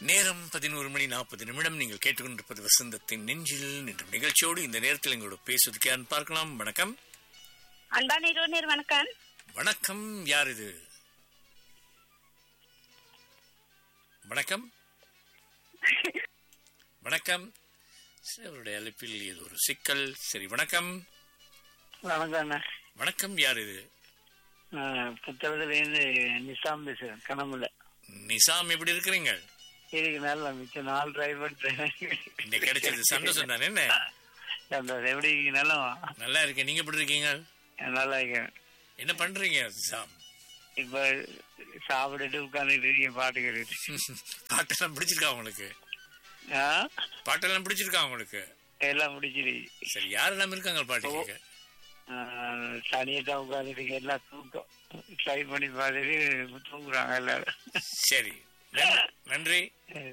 நேரம் பதினோரு மணி நாற்பது நிமிடம் நீங்கள் கேட்டுக்கொண்டிருப்பது வசந்தத்தின் நெஞ்சில் என்ற நிகழ்ச்சியோடு இந்த நேரத்தில் எங்களோட பேசுவதற்கு யாருன்னு பார்க்கலாம் வணக்கம் அன்பான இருவநீர் வணக்கம் வணக்கம் யார் இது வணக்கம் வணக்கம் சரி, அவருடைய அழைப்பில் இது ஒரு சிக்கல் சரி வணக்கம் வணக்கம் அண்ணா வணக்கம் யார் இது நான் புத்தகத்துலேருந்து நிசாம் பேசுறேன் கனமுல நிசாம் எப்படி இருக்கிறீங்க இதுக்கு நல்ல மிச்சம் நாலு டிரைவர் இன்னைக்கு கிடைச்சது சந்தோஷம் தானே என்ன சந்தோஷம் எப்படி இருக்கீங்க நல்லா நல்லா இருக்கேன் நீங்க எப்படி இருக்கீங்க நல்லா இருக்கேன் என்ன பண்றீங்க நிசாம் இப்ப சாப்பிட்டுட்டு உட்காந்துட்டு இருக்கீங்க பாட்டு கேட்டுட்டு பாட்டெல்லாம் பிடிச்சிருக்கா உங்களுக்கு ஆ? பாட்டெல்லாம் பிடிச்சிருக்கா உங்களுக்கு எல்லாம் முடிச்சிருக்கு சரி யாரெல்லாம் இருக்காங்க பாட்டு கேட்க தனியா தான் உட்காந்துட்டு எல்லாம் தூக்கம் ட்ரை பண்ணி பார்த்துட்டு தூங்குறாங்க எல்லாரும் சரி நன்- நன்றி